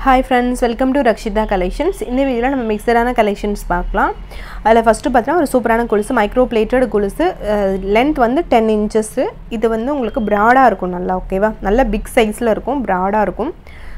hi friends welcome to Rakshitha collections இந்த வீடியோவில் நம்ம மிக்சடான கலெக்ஷன்ஸ் பார்க்கலாம் அதில் ஃபஸ்ட்டு பார்த்தீங்கன்னா ஒரு சூப்பரான கொலுசு மைக்ரோ பிளேட்டட் கொலுசு லென்த் வந்து டென் இன்ச்சஸ்ஸு இது வந்து உங்களுக்கு ப்ராடாக இருக்கும் நல்லா ஓகேவா நல்ல பிக் சைஸில் இருக்கும் ப்ராடாக இருக்கும்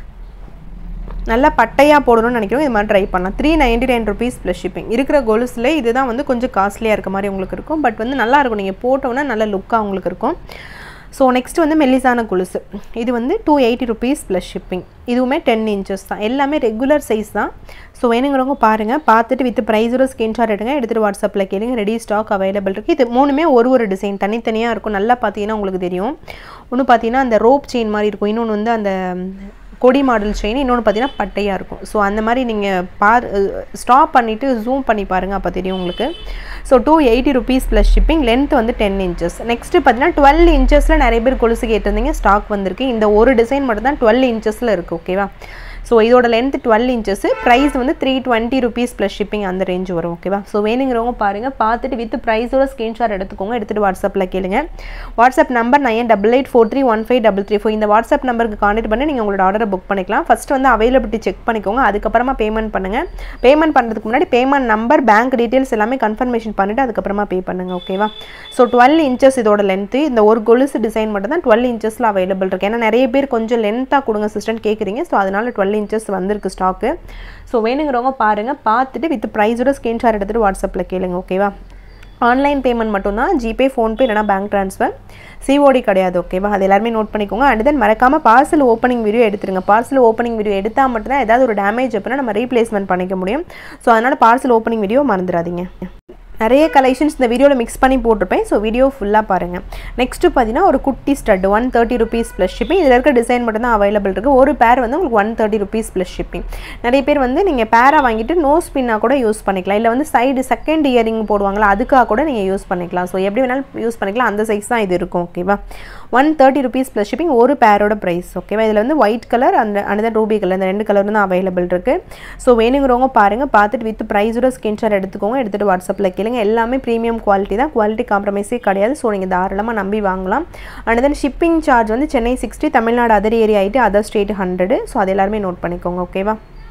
நல்லா பட்டையாக போடணும்னு நினைக்கிறோம் இது மாதிரி ட்ரை பண்ணலாம் three ninety nine rupees plus shipping இருக்கிற கொலுஸில் இதுதான் வந்து கொஞ்சம் காஸ்ட்லியாக இருக்க மாதிரி உங்களுக்கு இருக்கும் பட் வந்து நல்லா இருக்கும் நீங்கள் போட்டோன்னா நல்ல லுக்காக உங்களுக்கு இருக்கும் ஸோ நெக்ஸ்ட் வந்து மெல்லிசான கொலுசு இது வந்து two eighty rupees plus shipping இதுவுமே டென் இன்ச்சஸ் தான் எல்லாமே ரெகுலர் சைஸ் தான் ஸோ வேணுங்கிறவங்க பாருங்கள் பார்த்துட்டு வித் ப்ரைஸோட ஸ்க்ரீன்ஷாட் எடுங்க எடுத்துகிட்டு வாட்ஸ்அப்பில் கேளுங்க ரெடி ஸ்டாக் அவைலபிள் இருக்குது இது மூணுமே ஒரு ஒரு டிசைன் தனித்தனியாக இருக்கும் நல்லா பார்த்தீங்கன்னா உங்களுக்கு தெரியும் ஒன்று பார்த்தீங்கன்னா அந்த ரோப் செயின் மாதிரி இருக்கும் இன்னொன்று வந்து அந்த கொடி மாடல் செயின் இன்னொன்று பார்த்தீங்கன்னா பட்டையாக இருக்கும் ஸோ அந்த மாதிரி நீங்கள் பார் ஸ்டாப் பண்ணிவிட்டு ஜூம் பண்ணி பாருங்கள் அப்போ தெரியும் உங்களுக்கு so two eighty rupees plus shipping length வந்து டென் இன்ச்சஸ் நெக்ஸ்ட்டு பார்த்தீங்கன்னா டுவெல் இன்ச்சஸில் நிறைய பேர் கொலுசு கேட்டிருந்தீங்க ஸ்டாக் வந்திருக்கு இந்த ஒரு டிசைன் மட்டும் தான் டுவெல் இன்ச்சஸில் இருக்குது ஓகேவா ஸோ இதோட லென்த் டுவெல் இன்ச்சஸ் ப்ரைஸ் வந்து three twenty rupees plus shipping அந்த ரேஞ்ச் வரும் ஓகேவா ஸோ வேணுங்கிறவங்க பாருங்கள் பார்த்துட்டு வித் ப்ரைஸோட ஸ்க்ரீன்ஷாட் எடுத்துக்கோங்க எடுத்துகிட்டு வாட்ஸ்அப்பில் கேளுங்க WhatsApp number nine double eight four three one five double three four இந்த வாட்ஸ்அப் நம்பருக்கு கான்டெக்ட் பண்ணி நீங்கள் உங்களோட ஆர்டரை புக் பண்ணிக்கலாம் ஃபஸ்ட்டு வந்து அவைலபிலிட்டி செக் பண்ணிக்கோங்க அதுக்கப்புறமா பேமெண்ட் பண்ணுங்கள் பேமெண்ட் பண்ணுறதுக்கு முன்னாடி பேமெண்ட் நம்பர் பேங்க் டீட்டெயில்ஸ் எல்லாமே கன்ஃபர்மேஷன் பண்ணிவிட்டு அதுக்கப்புறமா பே பண்ணுங்கள் ஓகேவா ஸோ டுவெல் இன்ச்சஸ் இதோட லென்த்து இந்த ஒரு கொலுசு டிசைன் மட்டும் தான் டுவெல் இன்ச்சஸில் அவைலபிள் இருக்குது ஏன்னா நிறைய பேர் கொஞ்சம் லென்த்தாக கொடுங்க சிஸ்டர் கேட்குறீங்க ஸோ அதனால் டுவெல் இன்ச்சஸ் வந்திருக்கு ஸ்டாக்கு ஸோ வேணுங்கிறவங்க பாருங்கள் பார்த்துட்டு வித் ப்ரைஸோட ஸ்க்ரீன்ஷாட் எடுத்துகிட்டு வாட்ஸ்அப்பில் கேளுங்க ஓகேவா ஆன்லைன் பேமெண்ட் மட்டும்தான் ஜிபே ஃபோன்பே இல்லைனா பேங்க் ட்ரான்ஸ்ஃபர் சிஓடி கிடையாது ஓகேவா அது எல்லாருமே நோட் பண்ணிக்கோங்க அண்ட் தென் மறக்காமல் பார்சல் ஓப்பனிங் வீடியோ எடுத்துருங்க பார்சல் ஓப்பனிங் வீடியோ எடுத்தால் மட்டும்தான் ஏதாவது ஒரு டேமேஜ் அப்படின்னா நம்ம ரீப்ளேஸ்மெண்ட் பண்ணிக்க முடியும் ஸோ அதனால் பார்சல் ஓப்பனிங் வீடியோ மறந்துடாதீங்க நிறைய கலெக்ஷன்ஸ் இந்த வீடியோவில் மிக்ஸ் பண்ணி போட்டிருப்பேன் ஸோ வீடியோ ஃபுல்லாக பாருங்கள் நெக்ஸ்ட்டு பார்த்தீங்கன்னா ஒரு குட்டி stud one thirty rupees plus shipping இதில் இருக்க டிசைன் மட்டும் தான் அவைலபிள் இருக்குது ஒரு பேர் வந்து உங்களுக்கு one thirty rupees plus shipping நிறைய பேர் வந்து நீங்கள் பேராக வாங்கிட்டு நோஸ் பின்னாக கூட யூஸ் பண்ணிக்கலாம் இல்லை வந்து சைடு செகண்ட் இயரிங் போடுவாங்களா அதுக்காக கூட நீங்கள் யூஸ் பண்ணிக்கலாம் ஸோ எப்படி வேணாலும் யூஸ் பண்ணிக்கலாம் அந்த சைஸ் தான் இது இருக்கும் ஓகேவா one thirty rupees plus shipping ஒரு பேரோட ப்ரைஸ் ஓகேவா இதில் வந்து ஒயிட் கலர் அந்த அந்த ரூபி கலர் இந்த ரெண்டு கலர் தான் அவைலபிள் இருக்குது ஸோ வேணுங்கிறவங்க பாருங்கள் பார்த்துட்டு வித் ப்ரைஸோட ஸ்கிரீன்ஷாட் எடுத்துக்கோங்க எடுத்துகிட்டு வாட்ஸ்அப்பில் கேளுங்க எல்லாமே ப்ரீமியம் குவாலிட்டி தான் குவாலிட்டி காம்ப்ரமைஸே கிடையாது ஸோ நீங்கள் தாராளமாக நம்பி வாங்கலாம் அண்ட் தென் ஷிப்பிங் சார்ஜ் வந்து Chennai sixty Tamil Nadu other area ஆகிட்டு அதர் ஸ்டேட் ஹண்ட்ரடு ஸோ அது எல்லாருமே நோட் பண்ணிக்கோங்க ஓகேவா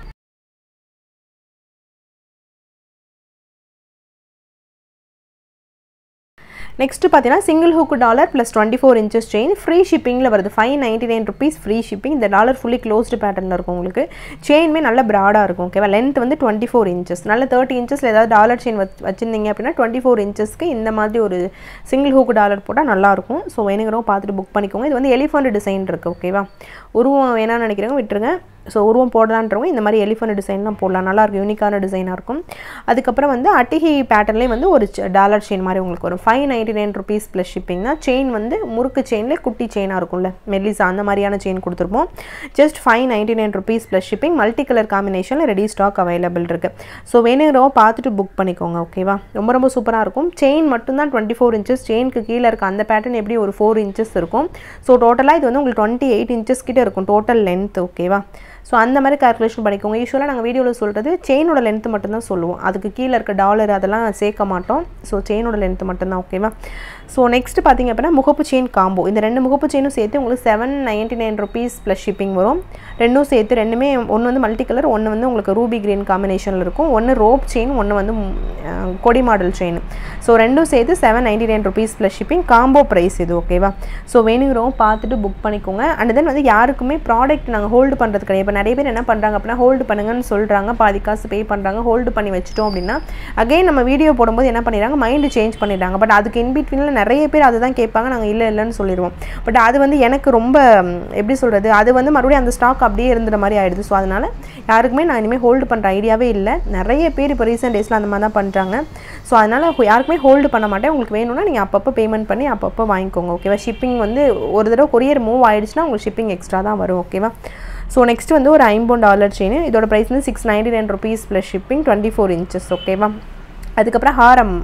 நெக்ஸ்ட்டு பார்த்தீங்கன்னா single hook dollar plus twenty four inches chain free ஷிப்பிங்கில் வருது five ninety nine rupees free shipping இந்த டாலர் ஃபுல்லி க்ளோஸ்டு பேட்டர்னில் இருக்கும் உங்களுக்கு செயின்மே நல்ல ப்ராடாக இருக்கும் ஓகேவா லென்த் வந்து டுவெண்ட்டி ஃபோர் இன்ச்சஸ் நல்ல தேர்ட்டி இன்ச்சஸில் ஏதாவது டாலர் செயின் வச்சு வச்சிருந்தீங்க அப்படின்னா டுவெண்ட்டி ஃபோர் இன்ச்சஸ்க்கு இந்த மாதிரி ஒரு சிங்கிள் ஹூக் டாலர் போட்டால் நல்லாயிருக்கும் ஸோ வேணுங்கிறவங்க பார்த்துட்டு புக் பண்ணிக்கோங்க இது வந்து எலிஃபண்ட் டிசைன் இருக்குது ஓகேவா உருவம் வேணாம்னு நினைக்கிறவங்க விட்டுருங்க ஸோ உருவம் போடலான்றவங்க இந்த மாதிரி எலிஃபண்ட் டிசைன்லாம் போடலாம் நல்லாயிருக்கும் யூனிக்கான டிசைனாக இருக்கும் அதுக்கப்புறம் வந்து அட்டிகி பேட்டர்ன்லேயே வந்து ஒரு டாலர் செயின் மாதிரி உங்களுக்கு வரும் five ninety nine rupees plus shipping தான் செயின் வந்து முறுக்கு செயினில் குட்டி செயினாக இருக்கும்ல மெல்லிசா அந்த மாதிரியான செயின் கொடுத்துருப்போம் just five ninety nine rupees plus shipping multi colour காம்பினேஷனில் ரெடி ஸ்டாக் அவைலபிள் இருக்குது ஸோ வேணுங்கிறவங்க பார்த்துட்டு புக் பண்ணிக்கோங்க ஓகேவா ரொம்ப ரொம்ப சூப்பராக இருக்கும் செயின் மட்டும்தான் டுவெண்ட்டி ஃபோர் இன்ச்சஸ் செயினுக்கு கீழே இருக்க அந்த பேட்டர்ன் எப்படி ஒரு ஃபோர் இன்ச்சஸ் இருக்கும் ஸோ டோட்டலாக இது வந்து உங்களுக்கு டுவெண்ட்டி எயிட் இன்ச்சஸ் கிட்டே இருக்கும் டோட்டல் லென்த் ஓகேவா ஸோ அந்த மாதிரி கால்குலேஷன் பண்ணிக்கோங்க யூஸ்வலாக நாங்கள் வீடியோவில் சொல்கிறது செயினோட லென்த்து மட்டும்தான் சொல்லுவோம் அதுக்கு கீழே இருக்க டாலர் அதெல்லாம் சேர்க்க மாட்டோம் ஸோ செயினோட லென்த்து மட்டும்தான் ஓகேவா ஸோ நெக்ஸ்ட் பார்த்திங்க அப்படின்னா முகப்பு செயின் காம்போ இந்த ரெண்டு முகப்பு செயினும் சேர்த்து உங்களுக்கு seven ninety nine rupees plus shipping வரும் ரெண்டும் சேர்த்து ரெண்டுமே ஒன்று வந்து மல்டி கலர் ஒன்று வந்து உங்களுக்கு ரூபி கிரீன் காம்பினேஷனில் இருக்கும் ஒன்று ரோப் செயின் ஒன்று வந்து கொடி மாடல் செயின் ஸோ ரெண்டும் சேர்த்து seven ninety nine rupees plus shipping combo price இது ஓகேவா ஸோ வேணுங்கிறவங்க பார்த்துட்டு புக் பண்ணிக்கோங்க அண்ட் தென் வந்து யாருக்குமே ப்ராடக்ட் நாங்கள் ஹோல்டு பண்ணுறது கிடையாது இப்போ நிறைய பேர் என்ன பண்ணுறாங்க அப்படின்னா ஹோல்டு பண்ணுங்கன்னு சொல்கிறாங்க பாதி காசு பே பண்ணுறாங்க ஹோல்டு பண்ணி வச்சிட்டோம் அப்படின்னா அகைன் நம்ம வீடியோ போடும்போது என்ன பண்ணிடுறாங்க மைண்டு சேஞ்ச் பண்ணிடுறாங்க பட் அதுக்கு இன்பிட்வீனில் நிறைய பேர் அதை தான் கேட்பாங்க நாங்கள் இல்லை இல்லைன்னு சொல்லிடுவோம் பட் அது வந்து எனக்கு ரொம்ப எப்படி சொல்கிறது அது வந்து மறுபடியும் அந்த ஸ்டாக் அப்படியே இருந்துற மாதிரி ஆயிடுது ஸோ அதனால் யாருக்குமே நான் இனிமேல் ஹோல்டு பண்ணுற ஐடியாவே இல்லை நிறைய பேர் இப்போ ரீசெண்ட் டேஸில் அந்த மாதிரி தான் பண்ணுறாங்க ஸோ அதனால் யாருக்குமே ஹோல்டு பண்ண மாட்டேன் உங்களுக்கு வேணும்னா நீங்கள் அப்பப்போ பேமெண்ட் பண்ணி அப்பப்போ வாங்கிக்கோங்க ஓகேவா ஷிப்பிங் வந்து ஒரு தடவை கொரியர் மூவ் ஆயிடுச்சுன்னா உங்களுக்கு ஷிப்பிங் எக்ஸ்ட்ரா தான் வரும் ஓகேவா ஸோ நெக்ஸ்ட் வந்து ஒரு ஐம்பது டாலர் செயின் இதோட ப்ரைஸ் வந்து six ninety nine rupees plus shipping twenty four inches ஓகேவா அதுக்கப்புறம் ஹாரம்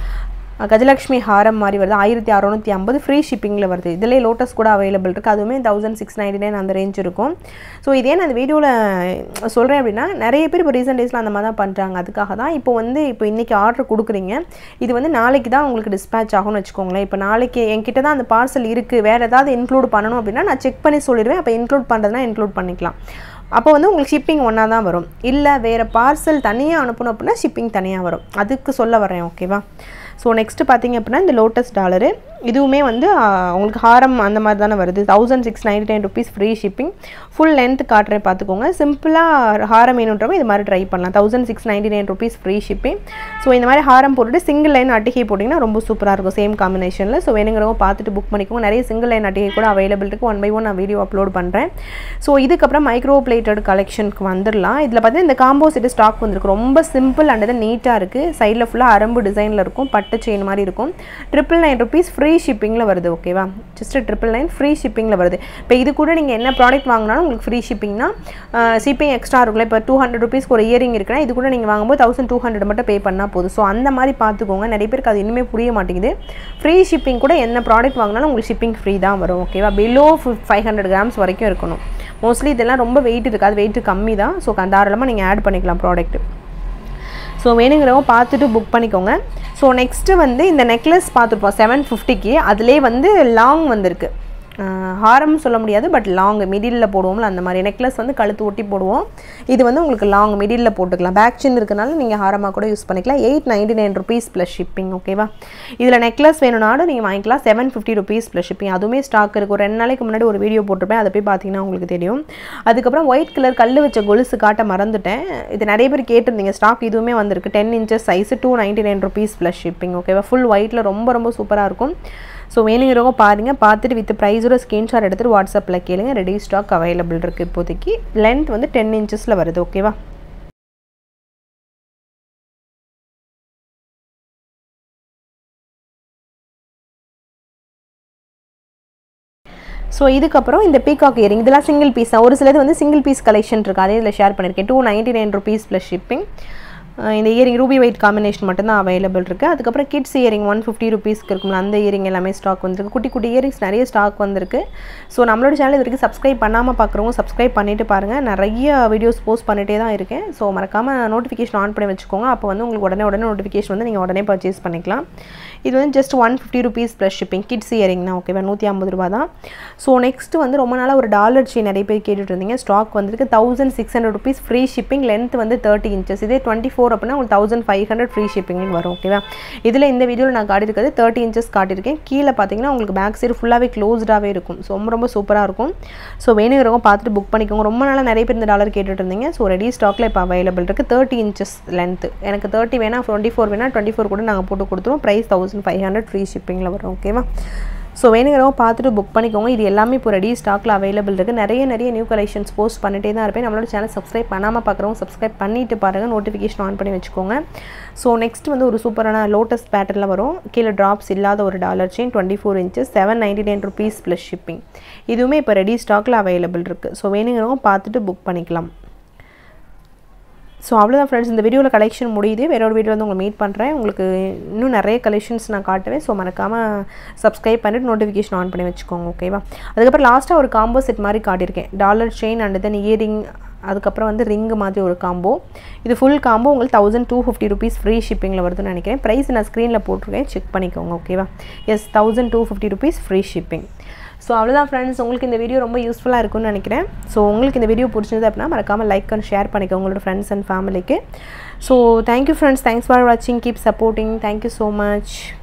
கஜலக்ஷ்மி ஹாரம் மாதிரி வருது ஆயிரத்தி அறநூற்றி ஐம்பது ஃப்ரீ ஷிப்பிங்கில் வருது இதிலே லோட்டஸ் கூட அவைலபிள் இருக்குது அதுவுமே தௌசண்ட் சிக்ஸ் நைன்டி நைன் அந்த ரேஞ்ச் இருக்கும் ஸோ இதே நான் அந்த வீடியோவில் சொல்கிறேன் அப்படின்னா நிறைய பேர் இப்போ ரீசெண்ட் டேஸில் அந்த மாதிரி தான் பண்ணுறாங்க அதுக்காக தான் இப்போ வந்து இப்போ இன்றைக்கி ஆர்டர் கொடுக்குறீங்க இது வந்து நாளைக்கு தான் உங்களுக்கு டிஸ்பேச் ஆகும்னு வச்சுக்கோங்களேன் இப்போ நாளைக்கு என்கிட்ட தான் அந்த பார்சல் இருக்குது வேறு ஏதாவது இன்க்ளூட் பண்ணணும் அப்படின்னா நான் செக் பண்ணி சொல்லிடுவேன் அப்போ இன்க்ளூட் பண்ணுறதுனா இன்க்ளூட் பண்ணிக்கலாம் அப்போ வந்து உங்களுக்கு ஷிப்பிங் ஒன்றா தான் வரும் இல்லை வேறு பார்சல் தனியாக அனுப்பணும் அப்படின்னா ஷிப்பிங் தனியாக வரும் அதுக்கு சொல்ல வரேன் ஓகேவா ஸோ நெக்ஸ்ட்டு பார்த்தீங்க அப்படின்னா இந்த லோட்டஸ் டாலரு இதுவுமே வந்து ஆ, உங்களுக்கு ஹாரம் அந்த மாதிரி தானே வருது thousand six ninety nine rupees free shipping full length காட்டுறேன் பார்த்துக்கோங்க சிம்பிளாக ஹாரம் வேணுன்றவங்க இது மாதிரி ட்ரை பண்ணலாம் thousand six ninety nine rupees free shipping so இந்த மாதிரி ஹாரம் போட்டுட்டு சிங்கிள் லைன் அட்டிகை போட்டிங்கன்னா ரொம்ப சூப்பராக இருக்கும் சேம் காம்பினேஷனில் ஸோ வேணுங்கிறவங்க பார்த்துட்டு புக் பண்ணிக்கோங்க நிறைய சிங்கிள் லைன் அட்டிகை கூட அவைலபிள் இருக்குது ஒன் பை ஒன் நான் வீடியோ அப்லோட் பண்ணுறேன் ஸோ இதுக்கப்புறம் மைக்ரோ பிளேட்டட் கலெக்ஷனுக்கு வந்துடலாம் இதில் பார்த்தீங்கன்னா இந்த காம்போ செட்டு ஸ்டாக் வந்திருக்கு ரொம்ப சிம்பிள் அண்ட் இது நீட்டாக இருக்குது சைடில் ஃபுல்லாக அரம்பு டிசைனில் இருக்கும் பட்டு செயின் மாதிரி இருக்கும் ட்ரிபிள் நைன் ருபீஸ் ஃப்ரீ ஷிப்பிங்கில் வருது ஓகேவா ஜஸ்ட் ட்ரிபிள் நைன் ஃப்ரீ ஷிப்பிங்கில் வருது இப்போ இது கூட நீங்கள் என்ன ப்ராடக்ட் வாங்கினாலும் உங்களுக்கு ஃப்ரீ ஷிப்பிங்னா ஷிப்பிங் எக்ஸ்ட்ரா இருக்குல்ல இப்போ டூ ஹண்ட்ரட் ருபீஸ்க்கு ஒரு இயரிங் இருக்குன்னா இது கூட நீங்கள் வாங்கும்போது தௌசண்ட் டூ ஹண்ட்ரட் மட்டும் பே பண்ணால் போதும் ஸோ அந்த மாதிரி பார்த்துக்கோங்க நிறைய பேருக்கு அது இன்னுமே புரிய மாட்டேங்குது ஃப்ரீ ஷிப்பிங் கூட என்ன ப்ராடக்ட் வாங்கினாலும் உங்களுக்கு ஷிப்பிங் ஃப்ரீ தான் வரும் ஓகேவா பிலோ ஃபைவ் ஹண்ட்ரட் கிராம்ஸ் வரைக்கும் இருக்கணும் மோஸ்ட்லி இதெல்லாம் ரொம்ப வெயிட் இருக்காது வெயிட் கம்மி தான் ஸோ தாராளமாக நீங்கள் ஆட் பண்ணிக்கலாம் ப்ராடக்ட் ஸோ வேணுங்கிறவங்க பார்த்துட்டு புக் பண்ணிக்கோங்க ஸோ நெக்ஸ்ட்டு வந்து இந்த நெக்லஸ் பார்த்துருப்போம் செவன் ஃபிஃப்டிக்கு அதிலே வந்து லாங் வந்திருக்கு ஹாரம் சொல்ல முடியாது பட் லாங் மிடில் போடுவோம்ல அந்த மாதிரி நெக்லஸ் வந்து கழுத்து ஒட்டி போடுவோம் இது வந்து உங்களுக்கு லாங் மிடில் போட்டுக்கலாம் பேக் சின் இருக்கனால நீங்கள் ஹாரமாக கூட யூஸ் பண்ணிக்கலாம் eight ninety nine rupees plus shipping ஓகேவா இதில் நெக்லஸ் வேணும்னாலும் நீங்கள் வாங்கிக்கலாம் seven fifty rupees plus shipping அதுவுமே ஸ்டாக் இருக்குது ஒரு ரெண்டு நாளைக்கு முன்னாடி ஒரு வீடியோ போட்டிருப்பேன் அதை போய் பார்த்தீங்கன்னா உங்களுக்கு தெரியும் அதுக்கப்புறம் ஒயிட் கலர் கல் வச்ச கொலுசு காட்ட மறந்துட்டேன் இது நிறைய பேர் கேட்டிருந்தீங்க ஸ்டாக் இதுவுமே வந்திருக்கு ten inches size two ninety nine rupees plus shipping ஓகேவா ஃபுல் ஒயிட்டில் ரொம்ப ரொம்ப சூப்பராக இருக்கும் ஸோ வேணுங்கிறவங்க பாருங்கள் பார்த்துட்டு வித் ப்ரைஸோட ஸ்க்ரீன்ஷாட் எடுத்துகிட்டு வாட்ஸ்அப்பில் கேளுங்க ரெடி ஸ்டாக் அவைலபிள் இருக்குது இப்போதைக்கு லென்த் வந்து டென் இன்ச்சஸில் வருது ஓகேவா ஸோ இதுக்கப்புறம் இந்த பீகாக் இயரிங் இதெல்லாம் சிங்கிள் பீஸ் தான் ஒரு சிலது வந்து சிங்கிள் பீஸ் கலெக்ஷன் இருக்குது அதே இதில் ஷேர் பண்ணியிருக்கேன் two ninety nine rupees plus shipping இந்த இயரிங் ரூபி ஒயிட் காம்பினேஷன் மட்டும்தான் அவைலபிள் இருக்குது அதுக்கப்புறம் கிட்ஸ் இயரிங் ஒன் ஃபிஃப்டி ருபீஸ்க்கு இருக்கும்ல அந்த இயரிங் எல்லாமே ஸ்டாக் வந்திருக்கு குட்டி குட்டி இயரிங்ஸ் நிறைய ஸ்டாக் வந்திருக்கு ஸோ நம்மளோட சேனல் இது வரைக்கும் சப்ஸ்கிரைப் பண்ணாமல் பார்க்குறவங்க சப்ஸ்கிரைப் பண்ணிட்டு பாருங்கள் நிறைய வீடியோஸ் போஸ்ட் பண்ணிகிட்டே தான் இருக்கேன் ஸோ மறக்காமல் நோட்டிஃபிகேஷன் ஆன் பண்ணி வச்சுக்கோங்க அப்போ வந்து உங்களுக்கு உடனே உடனே நோட்டிஃபிகேஷன் வந்து நீங்கள் உடனே பர்ச்சேஸ் பண்ணிக்கலாம் இது வந்து just one fifty rupees plus shipping kids earring தான் ஓகேவா நூற்றி ஐம்பது ரூபா தான் ஸோ நெக்ஸ்ட் வந்து ரொம்ப நாளாக ஒரு டாலர் செயின் நிறைய பேர் கேட்டுட்டு இருந்தீங்க ஸ்டாக் வந்துருக்கு thousand six hundred rupees free shipping length வந்து தேர்ட்டி இன்ச்சஸ் இதே டுவெண்ட்டி ஃபோர் அப்படின்னா உங்களுக்கு தௌசண்ட் ஃபைவ் ஹண்ட்ரட் ஃப்ரீ ஷிப்பிங்னு வரும் ஓகேவா இதில் இந்த வீடியோவில் நான் காட்டியிருக்கிறது தேர்ட்டி இன்ச்சஸ் காட்டியிருக்கேன் கீழே பார்த்தீங்கன்னா உங்களுக்கு பேக் சைடு ஃபுல்லாகவே க்ளோஸ்டாகவே இருக்கும் ஸோ ரொம்ப ரொம்ப சூப்பராக இருக்கும் ஸோ வேணுங்கிறவங்க பார்த்துட்டு புக் பண்ணிக்கோங்க ரொம்ப நாளாக நிறைய பேர் இந்த டாலர் கேட்டுட்டு இருந்தீங்க ஸோ ரெடி ஸ்டாக்கில் இப்போ அவைலபிள் இருக்குது தேர்ட்டி இன்ச்சஸ் லென்த் எனக்கு தேர்ட்டி வேணா டுவெண்ட்டி ஃபோர் வேணா டுவெண்ட்டி ஃபோர் கூட நாங்கள் போட்டு கொடுத்துருவோம் price thousand five hundred free ஷிப்பிங்கில் வரும் ஓகேவா ஸோ வேணுங்கிறவங்க பார்த்துட்டு புக் பண்ணிக்கோங்க இது எல்லாமே இப்போ ரெடி ஸ்டாக்கில் அவைலபிள் இருக்குது நிறைய நிறைய நியூ கலெக்ஷன்ஸ் போஸ்ட் பண்ணிட்டே தான் இருப்பேன் நம்மளோட சேனல் சப்ஸ்கிரைப் பண்ணாமல் பார்க்குறவங்க சப்ஸ்கிரைப் பண்ணிட்டு பாருங்கள் நோட்டிஃபிகேஷன் ஆன் பண்ணி வச்சுக்கோங்க ஸோ நெக்ஸ்ட் வந்து ஒரு சூப்பரான லோட்டஸ் பேட்டர்னில் வரும் கீழே ட்ராப்ஸ் இல்லாத ஒரு dollar chain twenty four inches seven ninety nine rupees plus shipping இதுவுமே இப்போ ரெடி ஸ்டாக்கில் அவைலபிள் இருக்குது ஸோ வேணுங்கிறவங்க பார்த்துட்டு புக் பண்ணிக்கலாம் ஸோ அவ்வளோதான் ஃப்ரெண்ட்ஸ் இந்த வீடியோவில் கலெக்ஷன் முடியுது வேற ஒரு வீடியோ வந்து உங்களை மீட் பண்ணுறேன் உங்களுக்கு இன்னும் நிறைய கலெக்ஷன்ஸ் நான் காட்டுவேன் ஸோ மறக்காமல் சப்ஸ்கிரைப் பண்ணிட்டு நோட்டிஃபிகேஷன் ஆன் பண்ணி வச்சுக்கோங்க ஓகேவா அதுக்கப்புறம் லாஸ்ட்டாக ஒரு காம்போ செட் மாதிரி காட்டியிருக்கேன் dollar chain and then earring அதுக்கப்புறம் வந்து ரிங்கு மாதிரி ஒரு காம்போ இது ஃபுல் காம்போ உங்களுக்கு thousand two fifty rupees free ஷிப்பிங்கில் வருதுன்னு நினைக்கிறேன் ப்ரைஸ் நான் ஸ்க்ரீனில் போட்டிருக்கேன் செக் பண்ணிக்கோங்க ஓகேவா yes thousand two fifty rupees free shipping so அவ்வளோதான் ஃப்ரெண்ட்ஸ் உங்களுக்கு இந்த வீடியோ ரொம்ப யூஸ்ஃபுல்லாக இருக்கும்னு நினைக்கிறேன் ஸோ உங்களுக்கு இந்த வீடியோ பிடிச்சிருந்தது அப்படின்னா மறக்காமல் லைக் அண்ட் ஷேர் பண்ணிக்கோங்க உங்களோட ஃப்ரெண்ட்ஸ் அண்ட் ஃபேமிலிக்கு so thank you friends thanks for வாட்சிங் keep supporting thank you so much